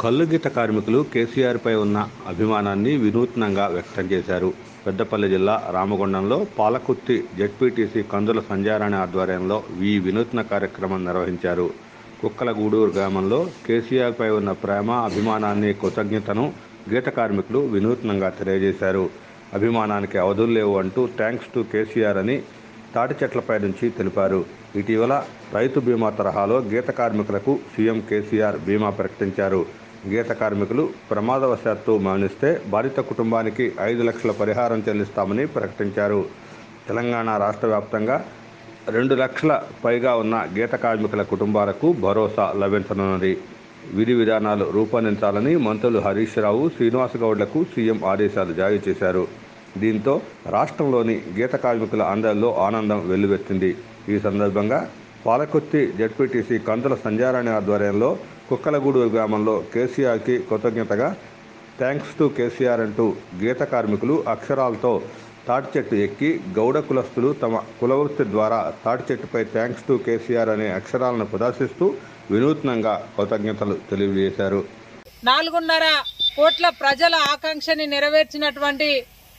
కల్లుగీత కార్మికులు కేసీఆర్పై ఉన్న అభిమానాన్ని వినూత్నంగా వ్యక్తం చేశారు పెద్దపల్లి జిల్లా రామగుండంలో పాలకుర్తి జెడ్పీటీసీ కందుల సంజారాణి ఆధ్వర్యంలో ఈ వినూత్న కార్యక్రమం నిర్వహించారు కుక్కలగూడూరు గ్రామంలో కేసీఆర్పై ఉన్న ప్రేమ అభిమానాన్ని కృతజ్ఞతను గీత కార్మికులు వినూత్నంగా తెలియజేశారు అభిమానానికి అవధులు లేవు అంటూ థ్యాంక్స్ టు కేసీఆర్ అని తాటి చెట్లపై నుంచి తెలిపారు ఇటీవల రైతు బీమా తరహాలో గీత కార్మికులకు సీఎం కేసీఆర్ బీమా ప్రకటించారు గీత కార్మికులు ప్రమాదవశాత్తు మరణిస్తే బాధిత కుటుంబానికి ఐదు లక్షల పరిహారం చెల్లిస్తామని ప్రకటించారు తెలంగాణ రాష్ట్ర వ్యాప్తంగా రెండు లక్షల పైగా ఉన్న గీత కార్మికుల కుటుంబాలకు భరోసా లభించనున్నది విధి విధానాలు రూపొందించాలని మంత్రులు హరీష్ రావు శ్రీనివాస్ గౌడ్లకు సీఎం ఆదేశాలు జారీ చేశారు దీంతో రాష్ట్రంలోని గీత కార్మికుల అందరిలో ఆనందం వెల్లువెత్తింది ఈ సందర్భంగా పాలకుర్తి జడ్పీటీసీ కందుల సంజారాణి ఆధ్వర్యంలో కుక్కలగూడూరు గ్రామంలో కేసీఆర్కి కృతజ్ఞతగా థ్యాంక్స్ టు కేసీఆర్ అంటూ గీత కార్మికులు అక్షరాలతో తాటి చెట్టు ఎక్కి గౌడ కులస్తులు తమ కులవృత్తి ద్వారా తాటి చెట్టుపై థ్యాంక్స్ టు కేసీఆర్ అనే అక్షరాలను ప్రదర్శిస్తూ వినూత్నంగా కృతజ్ఞతలు తెలియజేశారు నాలుగున్నర కోట్ల ప్రజల ఆకాంక్షని నెరవేర్చినటువంటి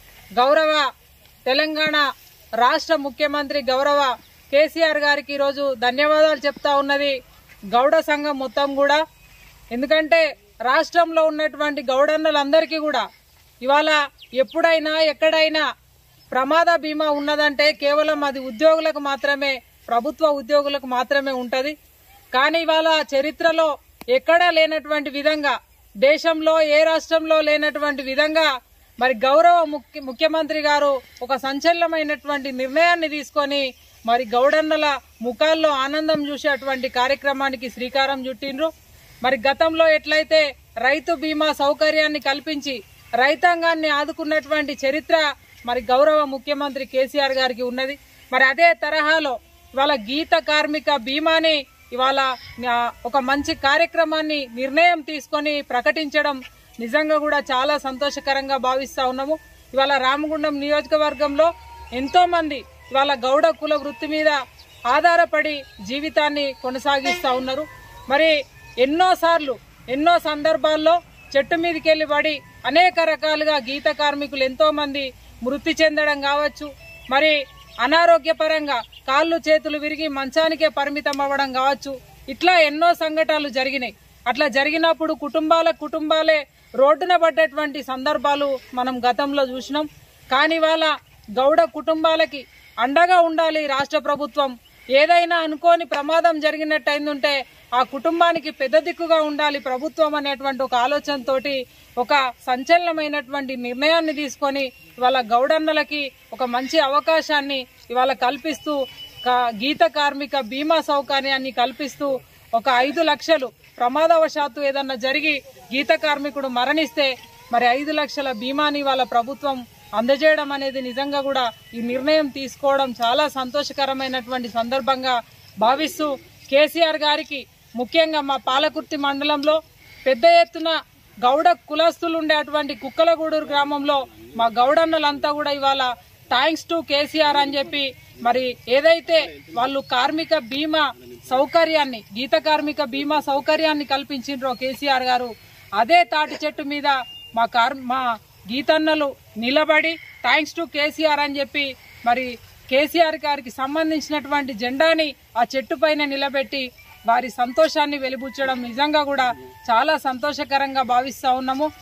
గౌరవ తెలంగాణ రాష్ట్ర ముఖ్యమంత్రి గౌరవ కేసీఆర్ గారికి ఈరోజు ధన్యవాదాలు చెప్తా ఉన్నది గౌడ సంఘం మొత్తం కూడా ఎందుకంటే రాష్ట్రంలో ఉన్నటువంటి గౌడన్నలందరికీ కూడా ఇవాళ ఎప్పుడైనా ఎక్కడైనా ప్రమాద బీమా ఉన్నదంటే కేవలం అది ఉద్యోగులకు మాత్రమే ప్రభుత్వ ఉద్యోగులకు మాత్రమే ఉంటది కానీ ఇవాళ చరిత్రలో ఎక్కడా లేనటువంటి విధంగా దేశంలో ఏ రాష్ట్రంలో లేనటువంటి విధంగా మరి గౌరవ ముఖ్య ముఖ్యమంత్రి గారు ఒక సంచలనమైనటువంటి నిర్ణయాన్ని తీసుకొని మరి గౌడన్నల ముఖాల్లో ఆనందం చూసేటువంటి కార్యక్రమానికి శ్రీకారం చుట్టిండ్రు మరి గతంలో ఎట్లయితే రైతు బీమా సౌకర్యాన్ని కల్పించి రైతాంగాన్ని ఆదుకున్నటువంటి చరిత్ర మరి గౌరవ ముఖ్యమంత్రి కేసీఆర్ గారికి ఉన్నది మరి అదే తరహాలో ఇవాళ గీత కార్మిక బీమాని ఇవాళ ఆ, ఒక మంచి కార్యక్రమాన్ని నిర్ణయం తీసుకొని ప్రకటించడం నిజంగా కూడా చాలా సంతోషకరంగా భావిస్తా ఉన్నాము ఇవాళ రామగుండం నియోజకవర్గంలో ఎంతో మంది ఇవాళ గౌడ కుల వృత్తి మీద ఆధారపడి జీవితాన్ని కొనసాగిస్తా ఉన్నారు మరి ఎన్నో సార్లు ఎన్నో సందర్భాల్లో చెట్టు మీదకి వెళ్ళి పడి అనేక రకాలుగా గీత కార్మికులు ఎంతో మంది మృతి చెందడం కావచ్చు మరి అనారోగ్యపరంగా కాళ్ళు చేతులు విరిగి మంచానికే పరిమితం అవ్వడం కావచ్చు ఇట్లా ఎన్నో సంఘటనలు జరిగినాయి అట్లా జరిగినప్పుడు కుటుంబాల కుటుంబాలే రోడ్డున పడ్డటువంటి సందర్భాలు మనం గతంలో చూసినాం కానీ వాళ్ళ గౌడ కుటుంబాలకి అండగా ఉండాలి రాష్ట్ర ప్రభుత్వం ఏదైనా అనుకోని ప్రమాదం జరిగినట్టయిందంటే ఆ కుటుంబానికి పెద్ద దిక్కుగా ఉండాలి ప్రభుత్వం అనేటువంటి ఒక ఆలోచనతోటి ఒక సంచలనమైనటువంటి నిర్ణయాన్ని తీసుకొని ఇవాళ గౌడన్నలకి ఒక మంచి అవకాశాన్ని ఇవాళ కల్పిస్తూ క- గీత కార్మిక బీమా సౌకర్యాన్ని కల్పిస్తూ ఒక ఐదు లక్షలు ప్రమాదవశాత్తు ఏదన్నా జరిగి గీత కార్మికుడు మరణిస్తే మరి ఐదు లక్షల బీమాని వాళ్ళ ప్రభుత్వం అందజేయడం అనేది నిజంగా కూడా ఈ నిర్ణయం తీసుకోవడం చాలా సంతోషకరమైనటువంటి సందర్భంగా భావిస్తూ కేసీఆర్ గారికి ముఖ్యంగా మా పాలకుర్తి మండలంలో పెద్ద ఎత్తున గౌడ కులస్తులు ఉండేటువంటి కుక్కలగూడూరు గ్రామంలో మా గౌడన్నలంతా కూడా ఇవాళ థ్యాంక్స్ టు కేసీఆర్ అని చెప్పి మరి ఏదైతే వాళ్ళు కార్మిక బీమా సౌకర్యాన్ని గీత కార్మిక బీమా సౌకర్యాన్ని కల్పించిండ్రో కేసీఆర్ గారు అదే తాటి చెట్టు మీద మా కార్ మా గీతన్నలు నిలబడి థ్యాంక్స్ టు కేసీఆర్ అని చెప్పి మరి కేసీఆర్ గారికి సంబంధించినటువంటి జెండాని ఆ చెట్టు పైన నిలబెట్టి వారి సంతోషాన్ని వెలిబుచ్చడం నిజంగా కూడా చాలా సంతోషకరంగా భావిస్తా ఉన్నాము